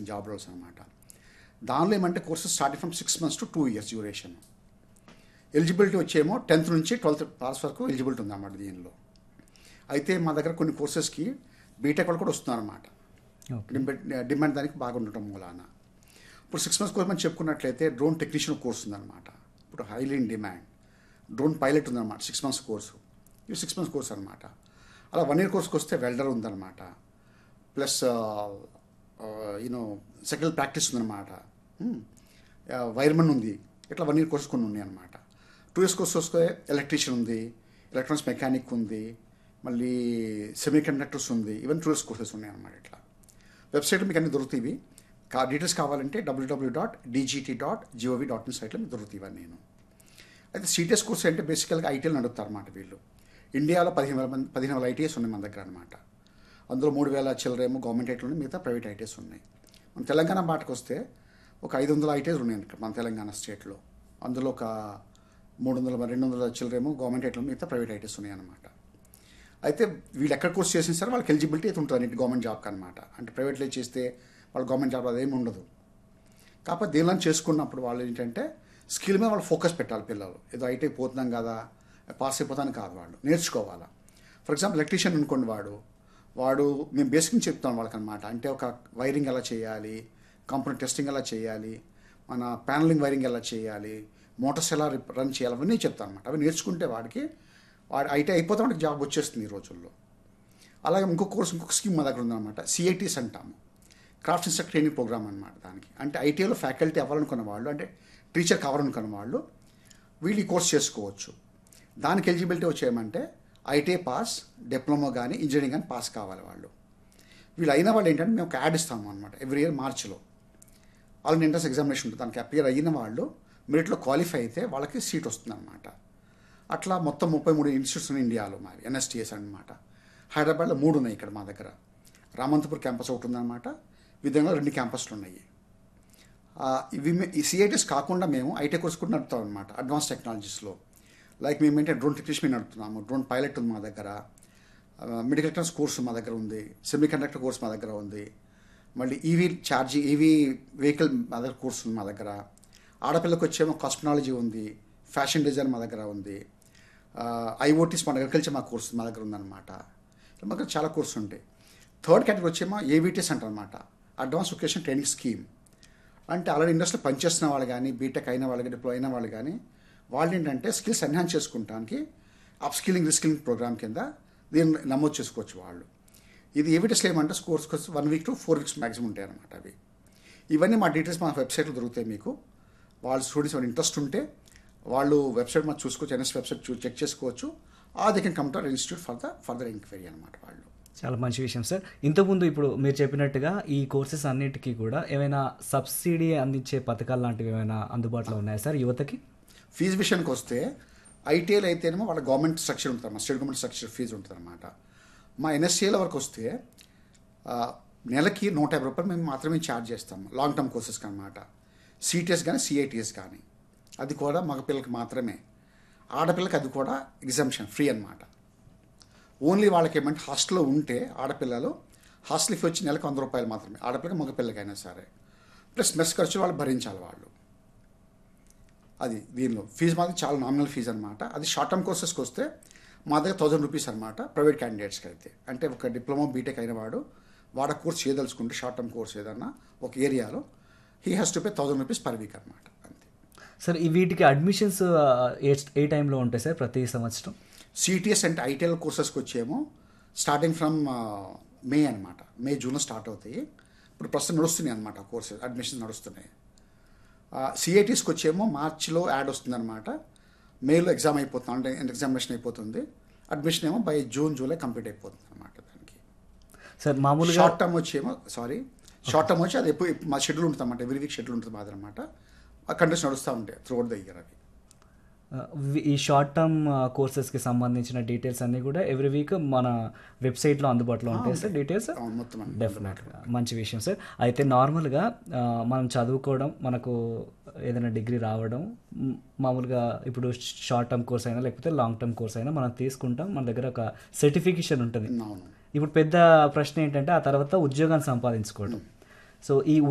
సంబంధించిన job roles అనమాట దానిలో ఏమంటే courses starting from six months to two years duration eligibility వచ్చేమో టెన్త్ నుంచి ట్వెల్త్ పాస్ వరకు ఎలిజిబిలిటీ ఉందన్నమాట దీనిలో అయితే మా దగ్గర కొన్ని కోర్సెస్కి బీటెక్ వాళ్ళు కూడా వస్తున్నారన్నమాట ఓకే డిమాండ్ డిమాండ్ దానికి బాగా ఉండటం మూలాన ఇప్పుడు సిక్స్ మంత్స్ కోర్స్ మనం చెప్పుకున్నట్లయితే డ్రోన్ టెక్నీషియన్ కోర్స్ ఉందన్నమాట ఇప్పుడు highly in demand drone pilot ఉందన్నమాట సిక్స్ మంత్స్ కోర్సు ఇది సిక్స్ మంత్స్ కోర్స్ అనమాట అలా వన్ ఇయర్ కోర్స్కి వస్తే వెల్డర్ ఉందన్నమాట ప్లస్ యూనో సెకండ్ ప్రాక్టీస్ ఉందన్నమాట వైర్మన్ ఉంది ఇట్లా వన్ ఇయర్ కోర్స్ కొన్ని ఉన్నాయి అనమాట టూ ఇయర్స్ కోర్స్ వస్తే ఎలక్ట్రీషియన్ ఉంది ఎలక్ట్రానిక్స్ మెకానిక్ ఉంది మళ్ళీ సెమీ కండక్టర్స్ ఉంది ఈవెన్ టూ ఇయర్స్ కోర్సెస్ ఉన్నాయి అనమాట ఇట్లా వెబ్సైట్లో మీకు అన్ని దొరుకుతాయి కా డీటెయిల్స్ కావాలంటే W W dot DGT dot GOV dot in సైట్లో మీకు దొరుకుతాయి ఇవన్నీ నేను అయితే సిటీఎస్ కోర్స్ అంటే బేసికల్గా ఐటీఎల్ నడుపుతారు అనమాట వీళ్ళు ఇండియాలో పదిహేను వేల మంది పదిహేను వేల ఐటీఎస్ ఉన్నాయి మన దగ్గర అనమాట అందులో మూడు వేల చిల్లరేమో గవర్నమెంట్ ఐటీలు ఉన్నాయి మిగతా ప్రైవేట్ ఐటీఎస్ ఉన్నాయి మన తెలంగాణ బాటకు వస్తే ఒక ఐదు వందల ఐటీఎస్ ఉన్నాయి ఇక్కడ మన తెలంగాణ స్టేట్లో అందులో ఒక మూడు వందల రెండు వందల చిల్లరేమో గవర్నమెంట్ ఐటీలు మిగతా ప్రైవేట్ ఐటీఎస్ ఉన్నాయి అనమాట అయితే వీళ్ళు ఎక్కడ కోర్స్ చేసిన సరే వాళ్ళకి ఎలిజిబిలిటీ అయితే ఉంటుంది అన్నిటి గవర్నమెంట్ జాబ్కి అనమాట అంటే ప్రైవేట్లో చేస్తే వాళ్ళు గవర్నమెంట్ జాబ్ అదేమి ఉండదు కాకపోతే దీనిలో చేసుకున్నప్పుడు వాళ్ళు ఏంటంటే స్కిల్ మీద వాళ్ళు ఫోకస్ పెట్టాలి పిల్లలు ఏదో ఐటీ పోతున్నాం కదా పాస్ అయిపోతాను కాదు వాళ్ళు నేర్చుకోవాలా ఫర్ ఎగ్జాంపుల్ ఎలక్ట్రీషియన్ అనుకోండి వాడు వాడు మేము బేసిక్ చెప్తాం వాళ్ళకి అనమాట అంటే ఒక వైరింగ్ ఎలా చేయాలి కంపెనీ టెస్టింగ్ ఎలా చేయాలి మన ప్యానలింగ్ వైరింగ్ ఎలా చేయాలి మోటార్స్ ఎలా రన్ చేయాలి అవన్నీ చెప్తాను అనమాట అవి నేర్చుకుంటే వాడికి వాడు ఐటీ అయిపోతే వాడికి జాబ్ వచ్చేస్తుంది ఈ రోజుల్లో అలాగే ఇంకో కోర్స్ ఇంకొక స్కీమ్ మా దగ్గర ఉందన్నమాట సిఐటీస్ అంటాము క్రాఫ్ట్ ఇన్స్ట్రక్టర్ ట్రైనింగ్ ప్రోగ్రామ్ అనమాట దానికి అంటే ఐటీఐలో ఫ్యాకల్టీ అవ్వాలనుకున్న వాళ్ళు అంటే టీచర్ కావాలనుకున్న వాళ్ళు వీళ్ళు ఈ కోర్స్ చేసుకోవచ్చు దానికి ఎలిజిబిలిటీ వచ్చేయమంటే ఐటీఐ పాస్ డిప్లొమా కానీ ఇంజనీరింగ్ కానీ పాస్ కావాలి వాళ్ళు వీళ్ళు అయిన వాళ్ళు ఏంటంటే మేము ఒక యాడ్ ఇస్తాము అనమాట ఎవ్రీ ఇయర్ మార్చిలో వాళ్ళని ఎంట్రన్స్ ఎగ్జామినేషన్ ఉంటుంది దానికి అపియర్ అయిన వాళ్ళు మెరిట్లో క్వాలిఫై అయితే వాళ్ళకి సీట్ వస్తుంది అనమాట అట్లా మొత్తం ముప్పై మూడు ఇన్స్టిట్యూట్స్ ఉన్నాయి ఇండియాలో మావి ఎన్ఎస్టీఎస్ అనమాట హైదరాబాద్లో మూడు ఉన్నాయి ఇక్కడ మా దగ్గర రామంతపూర్ క్యాంపస్ ఒకటి ఉందన్నమాట విధంగా రెండు క్యాంపస్లు ఉన్నాయి ఆ, ఇవి మే- ఈ సిఐటీస్ కాకుండా మేము ఐటీ కోర్స్ కూడా నడుపుతాం అనమాట అడ్వాన్స్ టెక్నాలజీస్లో లైక్ మేము ఏంటంటే డ్రోన్ టెక్నీషియన్ నడుపుతున్నాము డ్రోన్ పైలట్ ఉంది మా దగ్గర మెడికల్ టెక్నాలజీ కోర్స్ మా దగ్గర ఉంది సెమీ కండక్టర్ కోర్స్ మా దగ్గర ఉంది మళ్ళీ ఈవీ ఛార్జీ ఈవీ వెహికల్ మా దగ్గర కోర్స్ ఉంది మా దగ్గర ఆడపిల్లకి వచ్చేమో కాస్మెటాలజీ ఉంది ఫ్యాషన్ డిజైన్ మా దగ్గర ఉంది ఐఓటీస్ మన అగ్రికల్చర్ మా కోర్స్ మా దగ్గర ఉందన్నమాట మా దగ్గర చాలా కోర్సులు ఉంటాయి థర్డ్ కేటగిరీ వచ్చేమో ఏవిటీస్ అంటారు అనమాట అడ్వాన్స్ వొకేషన్ ట్రైనింగ్ స్కీమ్ అంటే ఆల్రెడీ ఇండస్ట్రీలో పనిచేస్తున్న వాళ్ళు కానీ బీటెక్ అయిన వాళ్ళు కానీ డిప్లో అయిన వాళ్ళు కానీ వాళ్ళు ఏంటంటే స్కిల్స్ ఎన్హాన్స్ చేసుకుంటానికి అప్ స్కిల్లింగ్ రిస్కిల్లింగ్ ప్రోగ్రామ్ కింద దీన్ని నమోదు చేసుకోవచ్చు వాళ్ళు ఇది ఏవిటీస్లో ఏమంటే courses one week to four weeks maximum ఉంటాయి అనమాట అవి ఇవన్నీ మా డీటెయిల్స్ మా వెబ్సైట్లో దొరుకుతాయి మీకు వాళ్ళ స్టూడెంట్స్ ఏమైనా ఇంట్రెస్ట్ ఉంటే వాళ్ళు వెబ్సైట్ మాకు చూసుకోవచ్చు ఎన్ఎస్ వెబ్సైట్ చూ చెక్ చేసుకోవచ్చు ఆ they can come to institute for the further enquiry అనమాట వాళ్ళు చాలా మంచి విషయం సార్ ఇంతకుముందు ఇప్పుడు మీరు చెప్పినట్టుగా ఈ కోర్సెస్ అన్నిటికీ కూడా ఏమైనా సబ్సిడీ అందించే పథకాలు లాంటివి ఏమైనా అందుబాటులో ఉన్నాయా సార్ యువతకి ఫీజు విషయానికి వస్తే ఐటీఐలు అయితేనేమో వాళ్ళ గవర్నమెంట్ స్ట్రక్చర్ ఉంటుంది స్టేట్ గవర్నమెంట్ స్ట్రక్చర్ ఫీజు ఉంటుంది అనమాట మా ఎన్ఎస్సీల వరకు వస్తే ఆ, నెలకి నూట యాభై రూపాయలు మేము మాత్రమే ఛార్జ్ చేస్తాము లాంగ్ టర్మ్ కోర్సెస్కి అనమాట సిటీఎస్ కానీ సిఐటిఎస్ కానీ అది కూడా మగపిల్లలకి మాత్రమే ఆడపిల్లకి అది కూడా ఎగ్జామ్షన్ ఫ్రీ అనమాట ఓన్లీ వాళ్ళకి ఏమంటే హాస్టల్లో ఉంటే ఆడపిల్లలు హాస్టల్ ఫీ వచ్చి నెలకు వంద రూపాయలు మాత్రమే ఆడపిల్లకి మగపిల్లకైనా సరే ప్లస్ మెస్ ఖర్చులు వాళ్ళు భరించాలి వాళ్ళు అది దీనిలో ఫీజు మాత్రం చాలా నామినల్ ఫీజు అనమాట అది షార్ట్ టర్మ్ కోర్సెస్కి వస్తే మా దగ్గర థౌజండ్ రూపీస్ అనమాట ప్రైవేట్ క్యాండిడేట్స్కి అయితే అంటే ఒక డిప్లొమా బీటెక్ అయిన వాడు వాడ కోర్స్ చేయదలుచుకుంటే షార్ట్ టర్మ్ కోర్స్ ఏదన్నా ఒక ఏరియాలో he has to pay thousand rupees per week అనమాట అంతే సార్ ఈ వీటికి అడ్మిషన్స్ ఏ ఏ టైంలో ఉంటాయి సార్ ప్రతి సంవత్సరం సిటీఎస్ అంటే ఐటీఎల్ కోర్సెస్కి వచ్చేమో స్టార్టింగ్ ఫ్రమ్ మే అనమాట మే జూన్లో స్టార్ట్ అవుతాయి ఇప్పుడు ప్రస్తుతం నడుస్తున్నాయి అనమాట కోర్సెస్ అడ్మిషన్స్ నడుస్తున్నాయి సిఐటీస్కి వచ్చేమో మార్చిలో యాడ్ వస్తుంది అనమాట మేలో ఎగ్జామ్ అయిపోతుంది అంటే ఎగ్జామినేషన్ అయిపోతుంది అడ్మిషన్ ఏమో బై జూన్ జూలై కంప్లీట్ అయిపోతుంది అనమాట దానికి సార్ మామూలుగా షార్ట్ టర్మ్ వచ్చేమో సారీ షార్ట్ టర్మ్ వచ్చి అది ఎప్పుడు మా షెడ్యూల్ ఉంటుంది అనమాట ఎవ్రీ వీక్ షెడ్యూల్ ఉంటుంది మాది అనమాట ఆ కండిషన్ నడుస్తూ ఉంటాయి త్రూ అవుట్ ద ఇయర్ అవి ఆ, వి- ఈ షార్ట్ టర్మ్ కోర్సెస్కి సంబంధించిన డీటెయిల్స్ అన్నీ కూడా ఎవ్రీ వీక్ మన వెబ్సైట్లో అందుబాటులో ఉంటాయి సార్ డీటెయిల్స్ అవును, మొత్తం అన్ని డెఫినెట్గా మంచి విషయం సార్ అయితే నార్మల్గా ఆ, మనం చదువుకోవడం మనకు ఏదైనా డిగ్రీ రావడం మ్, మామూలుగా ఇప్పుడు షార్ట్ టర్మ్ కోర్స్ అయినా లేకపోతే లాంగ్ టర్మ్ కోర్స్ అయినా మనం తీసుకుంటాం మన దగ్గర ఒక సర్టిఫికేషన్ ఉంటుంది అవును ఇప్పుడు పెద్ద ప్రశ్న ఏంటంటే ఆ తర్వాత ఉద్యోగాన్ని సంపాదించుకోవడం సో ఈ